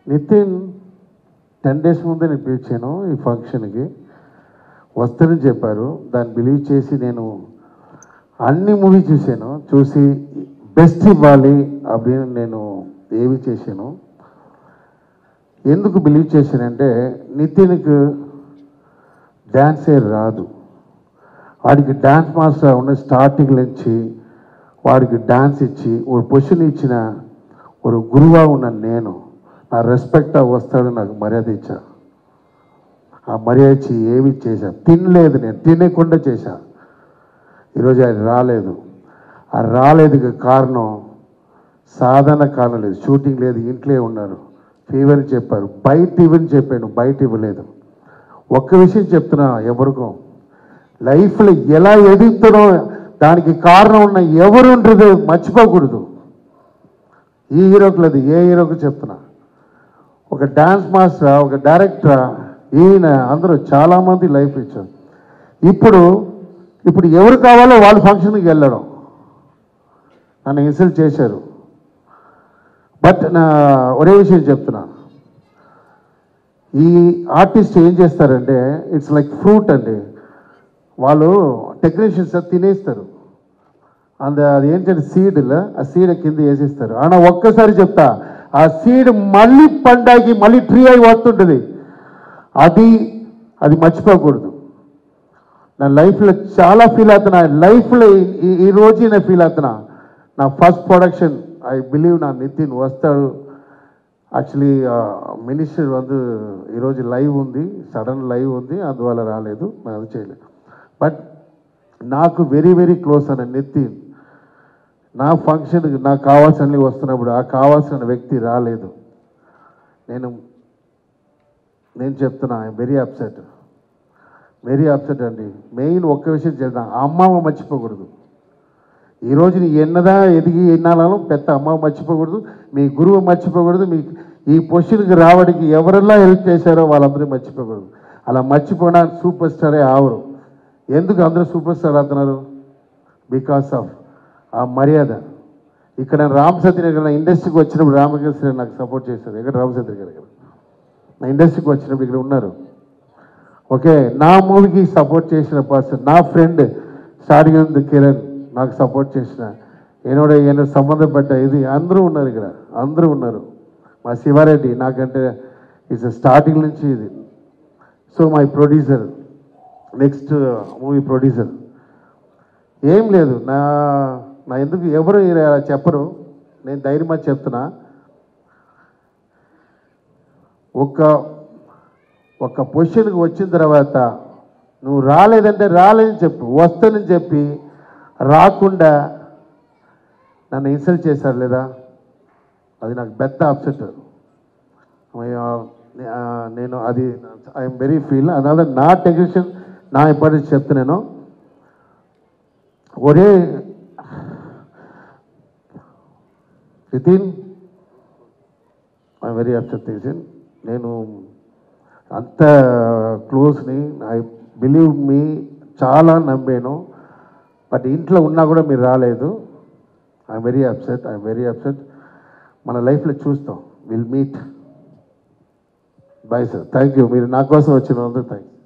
Nitin ten days ముందే నేను పిలిచాను ఈ ఫంక్షన్కి వస్తారని చెప్పారు దాన్ని బిలీవ్ చేసి నేను అన్ని మూవీ చూశాను చూసి బెస్ట్ ఇవ్వాలి அப்படின்னு నేను ఏవి చేశాను ఎందుకు బిలీవ్ చేశానంటే నితిన్కి డ్యాన్సే రాదు వాడికి డ్యాన్స్ మాస్టర్ ఉన్న స్టార్టింగ్ నుంచి వాడికి డ్యాన్స్ ఇచ్చి ఒక పొజిషన్ ఇచ్చిన ఒక గురువా ఉన్న నేను నా రెస్పెక్ట్ వస్తాడు నాకు మర్యాద ఇచ్చా ఆ మర్యాద ఇచ్చి ఏమి చేశా తినలేదు నేను తినకుండా చేశా ఈరోజు ఆయన రాలేదు ఆ రాలేదుకి కారణం సాధారణ కారణం లేదు షూటింగ్ లేదు ఇంట్లో ఉన్నారు ఫీవర్ చెప్పారు బయట ఇవ్వని చెప్పాను బయట ఇవ్వలేదు ఒక్క విషయం చెప్తున్నా ఎవరికో లైఫ్లో ఎలా ఎదుగుతాడో దానికి కారణం ఉన్న ఎవరు ఉంటుందో మర్చిపోకూడదు ఈ హీరోకి లేదు ఏ హీరోకి చెప్తున్నా ఒక డాన్స్ మాస్టర్ ఒక డైరెక్టర్ ఈయన అందరూ చాలామంది లైఫ్ ఇచ్చారు ఇప్పుడు ఇప్పుడు ఎవరు కావాలో వాళ్ళ ఫంక్షన్కి వెళ్ళడం నన్ను ఇన్సల్ట్ చేశారు బట్ నా ఒరే విషయం చెప్తున్నా ఈ ఆర్టిస్ట్ ఏం చేస్తారంటే ఇట్స్ లైక్ ఫ్రూట్ అండి వాళ్ళు టెక్నీషియన్స్ తినేస్తారు అంద అది ఏంటంటే సీడ్లో ఆ సీడ్ కింద వేసేస్తారు ஆனால் ఒక్కసారి చెప్తా ఆ సీడ్ మళ్ళీ పండాకి మళ్ళీ ట్రీ అయి వస్తుంటుంది అది అది మర్చిపోకూడదు నా లైఫ్లో చాలా ఫీల్ అవుతున్నా లైఫ్లో ఈ- ఈ రోజు నేను ఫీల్ అవుతున్నా నా ఫస్ట్ ప్రొడక్షన్ ఐ బిలీవ్ నా నితిన్ వస్తాడు యాక్చువల్లీ మినిస్టర్ వందు ఈరోజు లైవ్ ఉంది సడన్ లైవ్ ఉంది అందువల్ల రాలేదు నేను అది చేయలేదు బట్ నాకు వెరీ వెరీ క్లోజ్ అన్న నితిన్ నా ఫంక్షన్కి నాకు కావాల్సినవి వస్తున్నప్పుడు ఆ కావాల్సిన వ్యక్తి రాలేదు నేను నేను చెప్తున్నా I'm very upset very upset అండి మెయిన్ ఒక్క విషయం చెప్తా అమ్మమ్మ మర్చిపోకూడదు ఈరోజు నీ ఎన్నదా ఎదిగి ఎన్నాళ్ళలో పెద్ద అమ్మ మర్చిపోకూడదు మీ గురువు మర్చిపోకూడదు మీ ఈ పొజిషన్కి రావడానికి ఎవరెల్లా హెల్ప్ చేశారో వాళ్ళందరూ మర్చిపోకూడదు అలా మర్చిపోయినా సూపర్ స్టారే ఆవరు ఎందుకు అందరూ సూపర్ స్టార్ అవుతున్నారు బికాస్ ఆఫ్ ఆ మర్యాద ఇక్కడ రామ్ సత్య గారు నా ఇండస్ట్రీకి వచ్చినప్పుడు రామకృష్ణ నాకు సపోర్ట్ చేశారు ఎక్కడ రామ్ సత్య గారు ఇక్కడ నా ఇండస్ట్రీకి వచ్చినప్పుడు ఇక్కడ ఉన్నారు ఓకే నా మూవీకి సపోర్ట్ చేసిన పర్సన్ నా ఫ్రెండ్ స్టార్టింగ్ ఉంది కిరణ్ నాకు సపోర్ట్ చేసిన ఏనోడ ఏనో సంబంధపడ్డ ఇది అందరూ ఉన్నారు ఇక్కడ అందరూ ఉన్నారు మా శివారెడ్డి నాకంటే ఇట్స్ స్టార్టింగ్ నుంచి ఇది so my producer next movie producer ఏం లేదు నా నా ఎందుకు ఎవరు ఇలా చెప్పరు నేను ధైర్యమా చెప్తున్నా ఒక ఒక పొజిషన్కి వచ్చిన తర్వాత నువ్వు రాలేదంటే రాలేదని చెప్పు వస్తానని చెప్పి రాకుండా నన్ను ఇన్సల్ట్ చేశారు లేదా అది నాకు పెద్ద అప్సెట్ నేను అది ఐఎమ్ వెరీ ఫీల్ అదే నా టెక్నీషియన్ నా ఇంపార్టెన్స్ చెప్తున్నాను ఒరే Nitin I very upset Nitin నేను అంత క్లోజ్ని ఐ బిలీవ్ మీ చాలా నమ్మాను బట్ ఇంట్లో ఉన్నా కూడా మీరు రాలేదు I very upset I very upset మన లైఫ్లో చూస్తాం will meet bye sir thank you మీరు నా కోసం వచ్చినందుకు థ్యాంక్